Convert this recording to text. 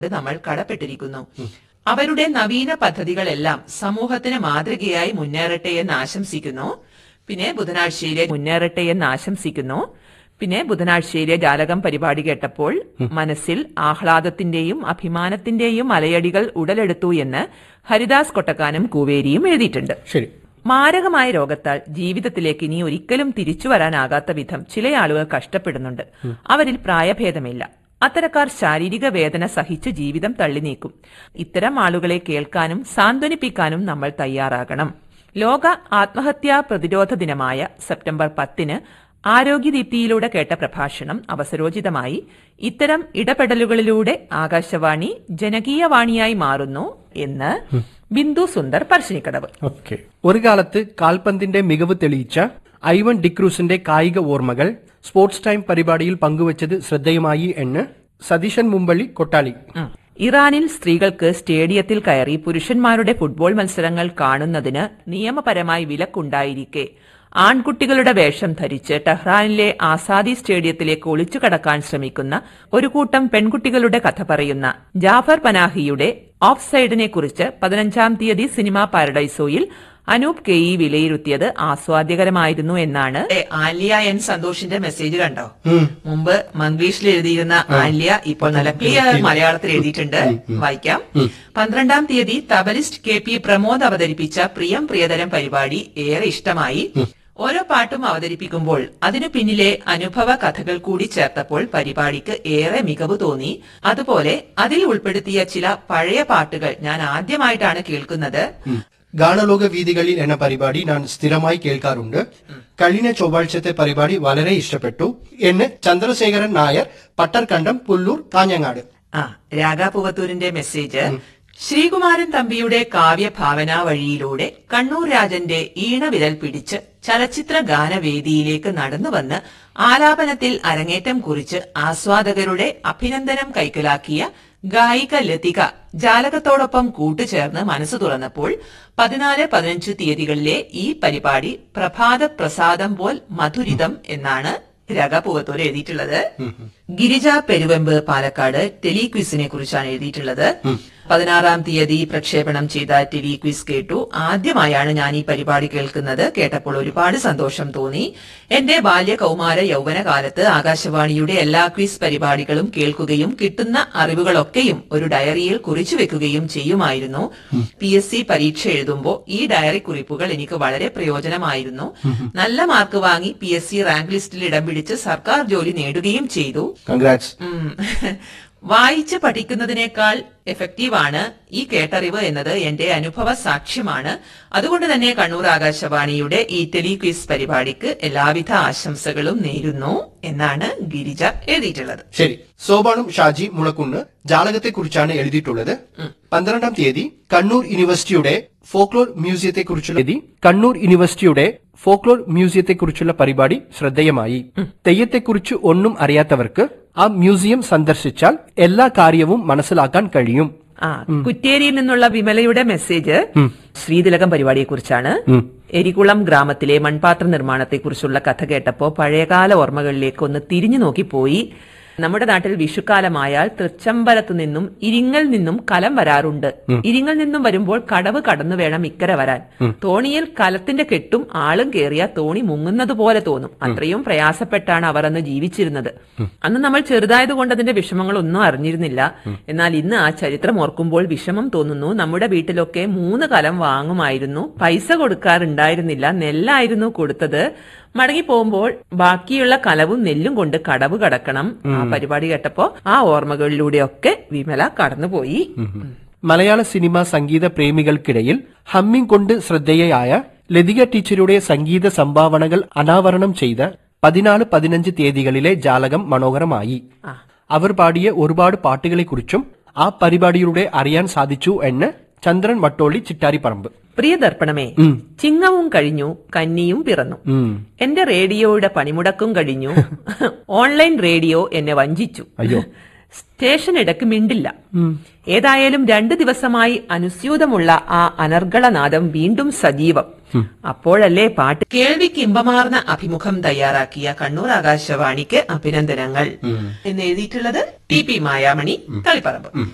നമ്മൾ കടപ്പെട്ടിരിക്കുന്നു അവരുടെ നവീന പദ്ധതികളെല്ലാം സമൂഹത്തിന് മാതൃകയായി മുന്നേറട്ടെ എന്ന് ആശംസിക്കുന്നു പിന്നെ ബുധനാഴ്ചയിലെ മുന്നേറട്ടെ എന്ന് ആശംസിക്കുന്നു പിന്നെ ബുധനാഴ്ചയിലെ ജാലകം പരിപാടി കേട്ടപ്പോൾ മനസ്സിൽ ആഹ്ലാദത്തിന്റെയും അഭിമാനത്തിന്റെയും അലയടികൾ ഉടലെടുത്തു എന്ന് ഹരിദാസ് കൊട്ടക്കാനും കൂവേരിയും എഴുതിയിട്ടുണ്ട് ശരി മാരകമായ രോഗത്താൽ ജീവിതത്തിലേക്ക് ഇനി ഒരിക്കലും തിരിച്ചു വരാനാകാത്ത വിധം ചില ആളുകൾ കഷ്ടപ്പെടുന്നുണ്ട് അവരിൽ പ്രായഭേദമില്ല അത്തരക്കാർ ശാരീരിക വേദന സഹിച്ച് ജീവിതം തള്ളി നീക്കും ഇത്തരം ആളുകളെ കേൾക്കാനും സാന്ത്വനിപ്പിക്കാനും നമ്മൾ തയ്യാറാകണം ലോക ആത്മഹത്യാ പ്രതിരോധ ദിനമായ സെപ്റ്റംബർ പത്തിന് ആരോഗ്യദീപ്തിയിലൂടെ കേട്ട പ്രഭാഷണം അവസരോചിതമായി ഇത്തരം ഇടപെടലുകളിലൂടെ ആകാശവാണി ജനകീയവാണിയായി മാറുന്നു എന്ന് ബിന്ദു സുന്ദർ പറശ്ശിനിക്കടവ് ഓക്കെ ഒരു കാലത്ത് കാൽപന്തിന്റെ മികവ് തെളിയിച്ച ഐവൻ ഡിക്രൂസിന്റെ കായിക ഓർമ്മകൾ സ്പോർട്സ് ടൈം പരിപാടിയിൽ പങ്കുവച്ചത് ശ്രദ്ധേയമായി എന്ന് സതീശൻ മുമ്പള്ളി കൊട്ടാളി ഉം. ഇറാനിൽ സ്ത്രീകൾക്ക് സ്റ്റേഡിയത്തിൽ കയറി പുരുഷന്മാരുടെ ഫുട്ബോൾ മത്സരങ്ങൾ കാണുന്നതിന് നിയമപരമായി വിലക്കുണ്ടായിരിക്കെ ആൺകുട്ടികളുടെ വേഷം ധരിച്ച് ടെഹ്റാനിലെ ആസാദി സ്റ്റേഡിയത്തിലേക്ക് ഒളിച്ചു കടക്കാൻ ശ്രമിക്കുന്ന ഒരു കൂട്ടം പെൺകുട്ടികളുടെ കഥ പറയുന്ന ജാഫർ പനാഹിയുടെ ഓഫ് സൈഡിനെ കുറിച്ച് പതിനഞ്ചാം തീയതി സിനിമാ പാരഡൈസോയിൽ അനൂപ് കെ ഇ വിലയിരുത്തിയത് ആസ്വാദ്യകരമായിരുന്നു എന്നാണ് ആലിയ എൻ സന്തോഷിന്റെ മെസ്സേജ് കണ്ടോ മുമ്പ് മംഗ്ലീഷിൽ എഴുതിയിരുന്ന ആലിയ ഇപ്പോൾ നല്ല ക്ലിയർ മലയാളത്തിൽ എഴുതിയിട്ടുണ്ട് വായിക്കാം പന്ത്രണ്ടാം തീയതി തബലിസ്റ്റ് കെ പി പ്രമോദ് അവതരിപ്പിച്ച പ്രിയം പ്രിയതരം പരിപാടി ഏറെ ഇഷ്ടമായി ഓരോ പാട്ടും അവതരിപ്പിക്കുമ്പോൾ അതിനു പിന്നിലെ അനുഭവ കഥകൾ കൂടി ചേർത്തപ്പോൾ പരിപാടിക്ക് ഏറെ മികവ് തോന്നി അതുപോലെ അതിൽ ഉൾപ്പെടുത്തിയ ചില പഴയ പാട്ടുകൾ ഞാൻ ആദ്യമായിട്ടാണ് കേൾക്കുന്നത് ഗാനലോക വീതികളിൽ എന്ന പരിപാടി ഞാൻ സ്ഥിരമായി കേൾക്കാറുണ്ട് കഴിഞ്ഞ ചൊവ്വാഴ്ചത്തെ പരിപാടി വളരെ ഇഷ്ടപ്പെട്ടു എന്ന് ചന്ദ്രശേഖരൻ നായർ പട്ടർകണ്ടം പുല്ലൂർ കാഞ്ഞങ്ങാട് ആ രാഗാപുവത്തൂരിന്റെ മെസ്സേജ് ശ്രീകുമാരൻ തമ്പിയുടെ കാവ്യഭാവന വഴിയിലൂടെ കണ്ണൂർ രാജന്റെ ഈണവിരൽ പിടിച്ച് ചലച്ചിത്ര ഗാനവേദിയിലേക്ക് നടന്നുവന്ന് ആലാപനത്തിൽ അരങ്ങേറ്റം കുറിച്ച് ആസ്വാദകരുടെ അഭിനന്ദനം കൈക്കലാക്കിയ ഗായിക ലതിക ജാലകത്തോടൊപ്പം കൂട്ടുചേർന്ന് മനസ്സ് തുറന്നപ്പോൾ പതിനാല് പതിനഞ്ച് തീയതികളിലെ ഈ പരിപാടി പ്രഭാത പ്രസാദം പോൽ മധുരിതം എന്നാണ് രഗപുവത്തൂർ എഴുതിയിട്ടുള്ളത് ഗിരിജ പെരുവെമ്പ് പാലക്കാട് ടെലിക്വിസിനെ കുറിച്ചാണ് എഴുതിയിട്ടുള്ളത് പതിനാറാം തീയതി പ്രക്ഷേപണം ചെയ്ത ടെലിക്വിസ് കേട്ടു ആദ്യമായാണ് ഞാൻ ഈ പരിപാടി കേൾക്കുന്നത് കേട്ടപ്പോൾ ഒരുപാട് സന്തോഷം തോന്നി എന്റെ ബാല്യ കൗമാര യൗവന കാലത്ത് ആകാശവാണിയുടെ എല്ലാ ക്വിസ് പരിപാടികളും കേൾക്കുകയും കിട്ടുന്ന അറിവുകളൊക്കെയും ഒരു ഡയറിയിൽ കുറിച്ചു വെക്കുകയും ചെയ്യുമായിരുന്നു പി എസ് സി പരീക്ഷ എഴുതുമ്പോൾ ഈ ഡയറി കുറിപ്പുകൾ എനിക്ക് വളരെ പ്രയോജനമായിരുന്നു നല്ല മാർക്ക് വാങ്ങി പി എസ് സി റാങ്ക് ലിസ്റ്റിൽ ഇടം പിടിച്ച് സർക്കാർ ജോലി നേടുകയും ചെയ്തു കൺഗ്രാറ്റ്സ് ഉം. വായിച്ച് പഠിക്കുന്നതിനേക്കാൾ എഫക്റ്റീവാണ് ഈ കേട്ടറിവ് എന്നത് എന്റെ അനുഭവ സാക്ഷ്യമാണ് അതുകൊണ്ട് തന്നെ കണ്ണൂർ ആകാശവാണിയുടെ ഈ ടെലിക്വിസ് പരിപാടിക്ക് എല്ലാവിധ ആശംസകളും നേരുന്നു എന്നാണ് ഗിരിജ എഴുതിയിട്ടുള്ളത് ശരി സോപാണും ഷാജി മുളക്കുന്ന് ജാലകത്തെ കുറിച്ചാണ് എഴുതിയിട്ടുള്ളത് പന്ത്രണ്ടാം തീയതി കണ്ണൂർ യൂണിവേഴ്സിറ്റിയുടെ ഫോക്ലോർ മ്യൂസിയത്തെ കുറിച്ചുള്ള കണ്ണൂർ യൂണിവേഴ്സിറ്റിയുടെ ഫോക്ലോർ മ്യൂസിയത്തെ കുറിച്ചുള്ള പരിപാടി ശ്രദ്ധേയമായി തെയ്യത്തെക്കുറിച്ച് ഒന്നും അറിയാത്തവർക്ക് ആ മ്യൂസിയം സന്ദർശിച്ചാൽ എല്ലാ കാര്യവും മനസ്സിലാക്കാൻ കഴിയും ആ കുറ്റേരിയിൽ നിന്നുള്ള വിമലയുടെ മെസ്സേജ് ശ്രീതിലകം പരിപാടിയെ കുറിച്ചാണ് എരികുളം ഗ്രാമത്തിലെ മൺപാത്ര നിർമ്മാണത്തെക്കുറിച്ചുള്ള കഥ കേട്ടപ്പോ പഴയകാല ഓർമ്മകളിലേക്ക് ഒന്ന് തിരിഞ്ഞു നോക്കിപ്പോയി നമ്മുടെ നാട്ടിൽ വിഷുക്കാലമായാൽ തൃച്ചമ്പലത്തു നിന്നും ഇരിങ്ങൽ നിന്നും കലം വരാറുണ്ട് ഇരിങ്ങൽ നിന്നും വരുമ്പോൾ കടവ് കടന്നു വേണം ഇക്കര വരാൻ തോണിയിൽ കലത്തിന്റെ കെട്ടും ആളും കേറിയ തോണി മുങ്ങുന്നത് പോലെ തോന്നും അത്രയും പ്രയാസപ്പെട്ടാണ് അവർ അന്ന് ജീവിച്ചിരുന്നത് അന്ന് നമ്മൾ ചെറുതായത് കൊണ്ട് അതിന്റെ വിഷമങ്ങളൊന്നും അറിഞ്ഞിരുന്നില്ല എന്നാൽ ഇന്ന് ആ ചരിത്രം ഓർക്കുമ്പോൾ വിഷമം തോന്നുന്നു നമ്മുടെ വീട്ടിലൊക്കെ മൂന്ന് കലം വാങ്ങുമായിരുന്നു പൈസ കൊടുക്കാറുണ്ടായിരുന്നില്ല നെല്ലായിരുന്നു കൊടുത്തത് മടങ്ങി പോകുമ്പോൾ ബാക്കിയുള്ള കലവും നെല്ലും കൊണ്ട് കടവ് കടക്കണം ആ പരിപാടി കേട്ടപ്പോ ആ ഓർമ്മകളിലൂടെയൊക്കെ വിമല കടന്നുപോയി മലയാള സിനിമ സംഗീത പ്രേമികൾക്കിടയിൽ ഹമ്മിങ് കൊണ്ട് ശ്രദ്ധേയയായ ലതിക ടീച്ചറുടെ സംഗീത സംഭാവനകൾ അനാവരണം ചെയ്ത പതിനാല് പതിനഞ്ച് തീയതികളിലെ ജാലകം മനോഹരമായി ആ. അവർ പാടിയ ഒരുപാട് പാട്ടുകളെക്കുറിച്ചും ആ പരിപാടിയിലൂടെ അറിയാൻ സാധിച്ചു എന്ന് ചന്ദ്രൻ വട്ടോളി ചിറ്റാരിപ്പറമ്പ് പ്രിയ ദർപ്പണമേ ചിങ്ങവും കഴിഞ്ഞു കന്നിയും പിറന്നു ഉം. എന്റെ റേഡിയോയുടെ പണിമുടക്കും കഴിഞ്ഞു ഓൺലൈൻ റേഡിയോ എന്നെ വഞ്ചിച്ചു അയ്യോ. സ്റ്റേഷൻ ഇടക്ക് മിണ്ടില്ല ഏതായാലും രണ്ടു ദിവസമായി അനുസ്യൂതമുള്ള ആ അനർഗളനാദം വീണ്ടും സജീവം അപ്പോഴല്ലേ പാട്ട് കേൾവിക്ക് ഇമ്പമാർന്ന അഭിമുഖം തയ്യാറാക്കിയ കണ്ണൂർ ആകാശവാണിക്ക് അഭിനന്ദനങ്ങൾ എന്ന് എഴുതിയിട്ടുള്ളത് ടി പി മായാമണി തളിപ്പറമ്പ്